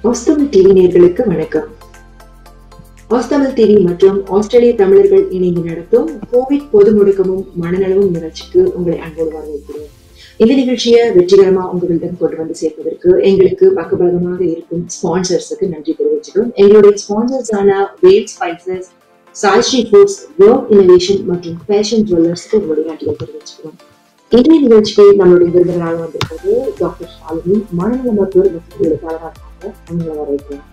ஆஸ்தமிழ் TV நேர்களுக்கு வணக்கம் ஆஸ்தமிழ் TV மற்றும் ஆஸ்திரேலிய தமிழர்கள் இணைந்து நடத்தும் கோவிட் பொது முடக்கமும் மனநலவும் நிகழ்ச்சிக்கு உங்களை அன்போடு வரவேற்கிறோம் இந்த நிகழ்ச்சியை வெற்றிகரமா உங்களிடம் கொண்டு வந்து சேர்ப்பதற்கு எங்களுக்கு பக்கபலகமாக இருக்கும் ஸ்பான்சர்ஸுக்கு நன்றி தெரிவிச்சுக்கிறோம் எங்களுடைய ஸ்பான்சர்ஸான வேல் ஸ்பைசஸ் சாய்ஸ்ரீ ஃபுட்ஸ் வேர்க் இன்னோவேஷன் மற்றும் ஃபேஷன் ஜுவல்லர்ஸ்க்கு உங்களுடைய நன்றியை தெரிவிச்சுக்கிறோம் இன்றைய நிகழ்ச்சிக்கு நம்மளுடைய விருந்தினராக வந்திருப்பது டாக்டர் ஷாலினி மனநல மருத்துவர் மற்றும் எழுத்தாளராக இருக்காங்க அவங்களை வரவேற்கிறோம்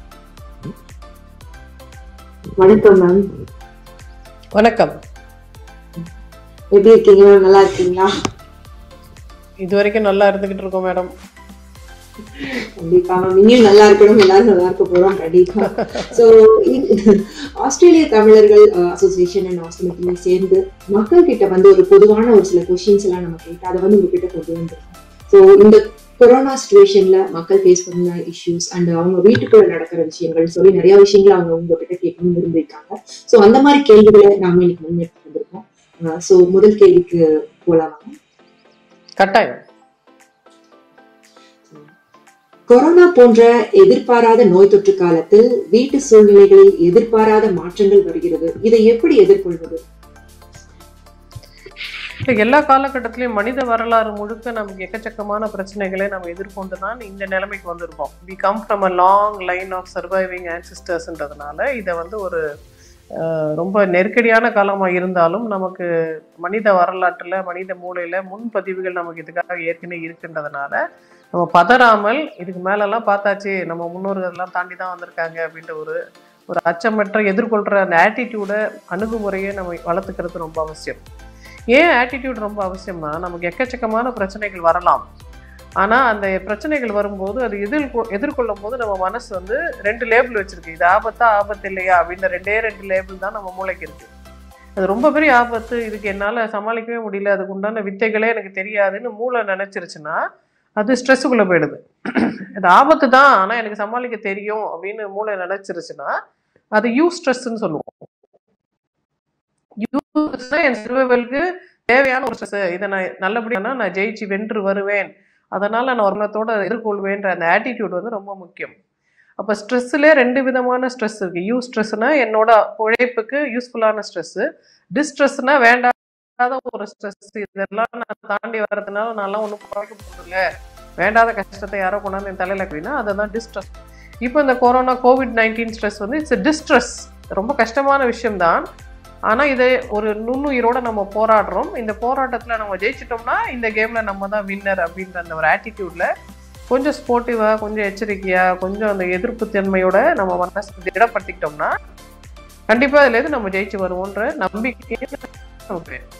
வணக்கம் மேம் வணக்கம் எப்படி இருக்கீங்க ma'am? நல்லா இருக்கீங்களா இது வரைக்கும் நல்லா இருந்துகிட்டு இருக்கோம் மேடம் கண்டிப்பா மேம் இனியும் நல்லா இருக்கணும் எல்லாரும் நல்லா இருக்க போறோம் கண்டிப்பா சோ ஆஸ்திரேலிய தமிழர்கள் அசோசியேஷன் அண்ட் ஆஸ்திரேலியா சேர்ந்து மக்கள் கிட்ட வந்து ஒரு பொதுவான ஒரு சில கொஸ்டின்ஸ் எல்லாம் நம்ம கேட்டு அதை வந்து உங்ககிட்ட கொண்டு வந்திருக்கோம் ஸோ இந்த கொரோனா சுச்சுவேஷன்ல மக்கள் ஃபேஸ் பண்ண இஷ்யூஸ் அண்ட் அவங்க வீட்டுக்குள்ள நடக்கிற விஷயங்கள் சொல்லி நிறைய விஷயங்களை அவங்க உங்ககிட்ட கேட்கணும்னு விரும்பியிருக்காங்க ஸோ அந்த மாதிரி கேள்விகளை நாம இன்னைக்கு முன்னெடுத்து வந்திருக்கோம் ஸோ முதல் கேள்விக்கு போலாமா கட்டாயம் கொரோனா போன்ற எதிர்பாராத நோய் தொற்று காலத்தில் வீட்டு சூழ்நிலைகளில் எதிர்பாராத மாற்றங்கள் வருகிறது இதை எப்படி எதிர்கொள்வது இப்ப எல்லா காலகட்டத்திலையும் மனித வரலாறு முழுக்க நமக்கு எக்கச்சக்கமான பிரச்சனைகளை நம்ம எதிர்கொண்டு தான் இந்த நிலைமைக்கு வந்திருக்கோம் we come from a long line of surviving ஆன்சிஸ்டர்ஸ்ன்றதுனால இதை வந்து ஒரு அஹ், ரொம்ப நெருக்கடியான காலமாக இருந்தாலும் நமக்கு மனித வரலாற்றில் மனித மூளையில் முன்பதிவுகள் நமக்கு இதுக்காக ஏற்கனவே இருக்குன்றதுனால நம்ம பதறாமல் இதுக்கு மேலெல்லாம் பார்த்தாச்சு நம்ம முன்னோர்கள் எல்லாம் தாண்டி தான் வந்திருக்காங்க அப்படின்ற ஒரு ஒரு அச்சமற்ற எதிர்கொள்கிற அந்த ஆட்டிடியூடை அணுகுமுறையை நம்ம வளர்த்துக்கிறது ரொம்ப அவசியம் ஏன் ஆட்டிடியூட் ரொம்ப அவசியம்னா நமக்கு எக்கச்சக்கமான பிரச்சனைகள் வரலாம் ஆனால் அந்த பிரச்சனைகள் வரும்போது அது எதிர் எதிர்கொள்ளும் போது நம்ம மனசு வந்து ரெண்டு லேபிள் வச்சிருக்கு இது ஆபத்தா ஆபத்து இல்லையா அப்படின்ற ரெண்டே ரெண்டு லேபிள் தான் நம்ம மூளைக்கு இருக்கு அது ரொம்ப பெரிய ஆபத்து இதுக்கு என்னால் சமாளிக்கவே முடியல அதுக்கு உண்டான வித்தைகளே எனக்கு தெரியாதுன்னு மூளை நினைச்சிருச்சுன்னா அது ஸ்ட்ரெஸ்ஸுக்குள்ளே போயிடுது இது ஆபத்து தான் ஆனால் எனக்கு சமாளிக்க தெரியும் அப்படின்னு மூளை நினைச்சிருச்சுன்னா அது யூ ஸ்ட்ரெஸ்ன்னு சொல்லுவோம் யூஸ் என் சர்வைவலுக்கு தேவையான ஒரு ஸ்ட்ரெஸ் இதை நான் நல்லபடியானா நான் ஜெயிச்சு வென்று வருவேன் அதனால நான் ஒரு மனத்தோட எதிர்கொள்வேன்ற அந்த ஆட்டிடியூட் வந்து ரொம்ப முக்கியம் அப்போ ஸ்ட்ரெஸ்ஸில் ரெண்டு விதமான ஸ்ட்ரெஸ் இருக்கு யூ ஸ்ட்ரெஸ்னா என்னோட உழைப்புக்கு யூஸ்ஃபுல்லான ஸ்ட்ரெஸ்ஸு டிஸ்ட்ரெஸ்னா வேண்டாத ஒரு ஸ்ட்ரெஸ் இதெல்லாம் நான் தாண்டி வர்றதுனால நான்லாம் ஒன்றும் குறைக்க போகிறதில்ல வேண்டாத கஷ்டத்தை யாரோ கொண்டாந்து என் தலையில் அப்படின்னா அதை தான் டிஸ்ட்ரெஸ் இப்போ இந்த கொரோனா கோவிட் நைன்டீன் ஸ்ட்ரெஸ் வந்து இட்ஸ் டிஸ்ட்ரெஸ் ரொம்ப கஷ்டமான விஷயம்தான் ஆனால் இதை ஒரு நுண்ணுயிரோட நம்ம போராடுறோம் இந்த போராட்டத்தில் நம்ம ஜெயிச்சிட்டோம்னா இந்த கேமில் நம்ம தான் வின்னர் அப்படின்ற அந்த ஒரு ஆட்டிடியூடில் கொஞ்சம் ஸ்போர்ட்டிவாக கொஞ்சம் எச்சரிக்கையாக கொஞ்சம் அந்த எதிர்ப்பு தன்மையோட நம்ம மனசு திடப்படுத்திக்கிட்டோம்னா கண்டிப்பாக இதுலேருந்து நம்ம ஜெயிச்சு வருவோன்ற நம்பிக்கையை நமக்கு வேணும்.